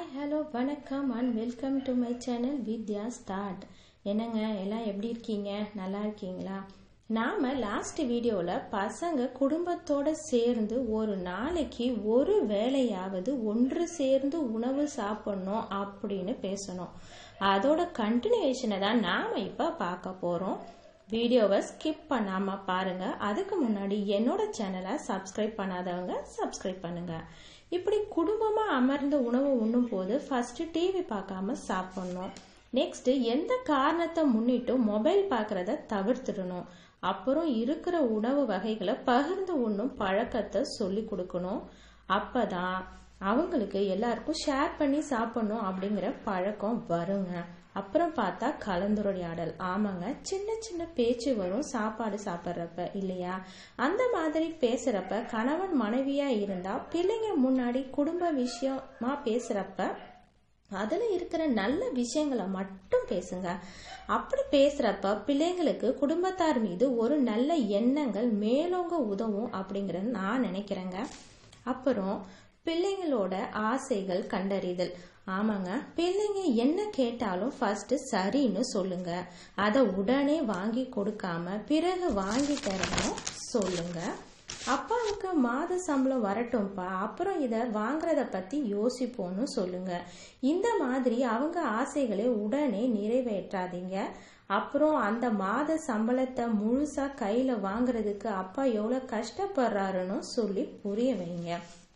hello வணக்கம் and welcome to my channel Vidya start என்னங்க எல்லாம் எப்படி இருக்கீங்க நல்லா இருக்கீங்களா நாம் லாஸ்ட் வீடியோவில் பசங்க குடும்பத்தோட சேர்ந்து ஒரு நாளைக்கு ஒரு வேளையாவது ஒன்று சேர்ந்து உணவு சாப்பிடணும் அப்படின்னு பேசணும் அதோட கண்டினியூஷனை தான் நாம் இப்போ பார்க்க போகிறோம் வீடியோவை ஸ்கிப் பண்ணாமல் பாருங்கள் அதுக்கு முன்னாடி என்னோட சேனலை சப்ஸ்கிரைப் பண்ணாதவங்க சப்ஸ்கிரைப் பண்ணுங்கள் இப்படி குடும்பமாக அமர்ந்து உணவு உண்ணும் போது ஃபஸ்ட்டு டிவி பார்க்காம சாப்பிடணும் நெக்ஸ்ட் எந்த காரணத்தை முன்னிட்டு மொபைல் பார்க்கறத தவிர்த்துடணும் அப்புறம் இருக்கிற உணவு வகைகளை பகிர்ந்து உண்ணும் பழக்கத்தை சொல்லி கொடுக்கணும் அப்பதான் அவங்களுக்கு எல்லாருக்கும் ஷேர் பண்ணி சாப்பிடணும் அப்படிங்கிற பழக்கம் வருங்க அப்புறம் பார்த்தா கலந்துரையாடல் ஆமாங்க சின்ன சின்ன பேச்சு வரும் சாப்பாடு சாப்பிட்றப்ப இல்லையா அந்த மாதிரி பேசுறப்ப கணவன் மனைவியா இருந்தா பிள்ளைங்க முன்னாடி குடும்ப விஷயமா பேசுறப்ப அதில் இருக்கிற நல்ல விஷயங்களை மட்டும் பேசுங்க அப்படி பேசுகிறப்ப பிள்ளைங்களுக்கு குடும்பத்தார் மீது ஒரு நல்ல எண்ணங்கள் மேலோங்க உதவும் அப்படிங்கிறத நான் நினைக்கிறேங்க அப்புறம் பிள்ளைங்களோட ஆசைகள் கண்டறிதல் ஆமாங்க பிள்ளைங்க என்ன கேட்டாலும் ஃபர்ஸ்ட் சரின்னு சொல்லுங்க அதை உடனே வாங்கி கொடுக்காம பிறகு வாங்கி தரணும் சொல்லுங்க அப்பாவுக்கு மாத சம்பளம் வரட்டும்ப்பா அப்புறம் இதை வாங்குறத பத்தி யோசிப்போம்னு சொல்லுங்க இந்த மாதிரி அவங்க ஆசைகளை உடனே நிறைவேற்றாதீங்க அப்புறம் அந்த மாத சம்பளத்தை முழுசா கையில வாங்குறதுக்கு அப்பா எவ்வளவு கஷ்டப்படுறாருன்னு சொல்லி புரிய வைங்க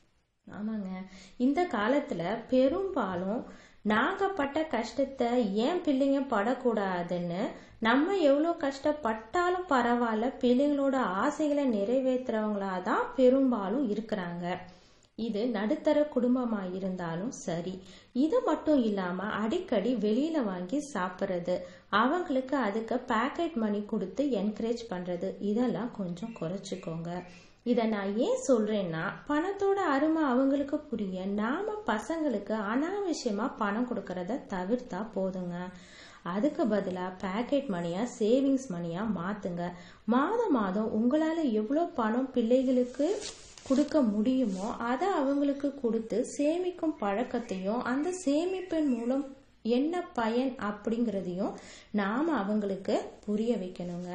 ஆமாங்க இந்த காலத்துல பெரும்பாலும் நாங்க பட்ட கஷ்டத்தை ஏன் பிள்ளைங்க படக்கூடாதுன்னு நம்ம எவ்வளோ கஷ்டப்பட்டாலும் பரவாயில்ல பிள்ளைங்களோட ஆசைகளை நிறைவேற்றுறவங்களா தான் பெரும்பாலும் இருக்கிறாங்க இது நடுத்தர குடும்பமா இருந்தாலும் சரி இது மட்டும் இல்லாம அடிக்கடி வெளியில வாங்கி சாப்பிட்றது அவங்களுக்கு அதுக்கு பேக்கெட் மணி கொடுத்து என்கரேஜ் பண்றது இதெல்லாம் கொஞ்சம் குறைச்சிக்கோங்க இதை நான் ஏன் சொல்றேன்னா பணத்தோட அருமை அவங்களுக்கு புரிய நாம பசங்களுக்கு அனாவசியமா பணம் கொடுக்கறத தவிர்த்தா போதுங்க அதுக்கு பதிலாக பேக்கெட் மணியா சேவிங்ஸ் மணியா மாத்துங்க மாதம் மாதம் உங்களால எவ்வளோ பணம் பிள்ளைகளுக்கு கொடுக்க முடியுமோ அதை அவங்களுக்கு கொடுத்து சேமிக்கும் பழக்கத்தையும் அந்த சேமிப்பின் மூலம் என்ன பயன் அப்படிங்கிறதையும் நாம் அவங்களுக்கு புரிய வைக்கணுங்க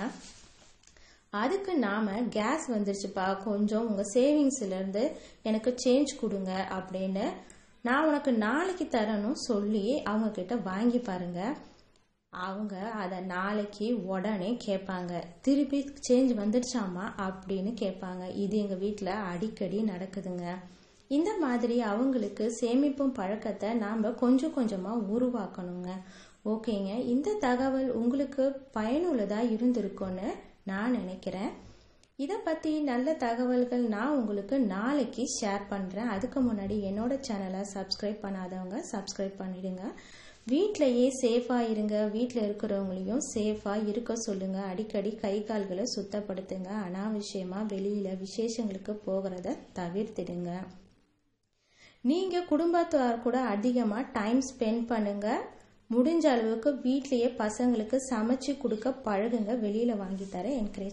அதுக்கு நாம கேஸ் வந்துருச்சுப்பா கொஞ்சம் உங்க சேவிங்ஸ்ல இருந்து எனக்கு சேஞ்ச் கொடுங்க அப்படின்னு நான் உனக்கு நாளைக்கு தரணும் சொல்லி அவங்க கிட்ட வாங்கி பாருங்க அவங்க அதை நாளைக்கு உடனே கேட்பாங்க திருப்பி சேஞ்ச் வந்துடுச்சாமா அப்படின்னு கேட்பாங்க இது எங்கள் வீட்டில் அடிக்கடி நடக்குதுங்க இந்த மாதிரி அவங்களுக்கு சேமிப்பும் பழக்கத்தை நாம் கொஞ்சம் கொஞ்சமாக உருவாக்கணுங்க ஓகேங்க இந்த தகவல் உங்களுக்கு பயனுள்ளதாக இருந்திருக்கும்னு நான் நினைக்கிறேன் இதை பற்றி நல்ல தகவல்கள் நான் உங்களுக்கு நாளைக்கு ஷேர் பண்ணுறேன் அதுக்கு முன்னாடி என்னோட சேனலை சப்ஸ்கிரைப் பண்ணாதவங்க சப்ஸ்கிரைப் பண்ணிடுங்க வீட்டிலையே சேஃபாக இருங்க வீட்டில் இருக்கிறவங்களையும் சேஃபாக இருக்க சொல்லுங்க அடிக்கடி கை கால்களை சுத்தப்படுத்துங்க அனாவசியமாக வெளியில் விசேஷங்களுக்கு போகிறத தவிர்த்திடுங்க நீங்கள் குடும்பத்தார் கூட அதிகமாக டைம் ஸ்பெண்ட் பண்ணுங்க முடிஞ்ச அளவுக்கு வீட்லேயே பசங்களுக்கு சமைச்சு கொடுக்க பழகுங்க வெளியில் வாங்கி தர என்கரேஜ்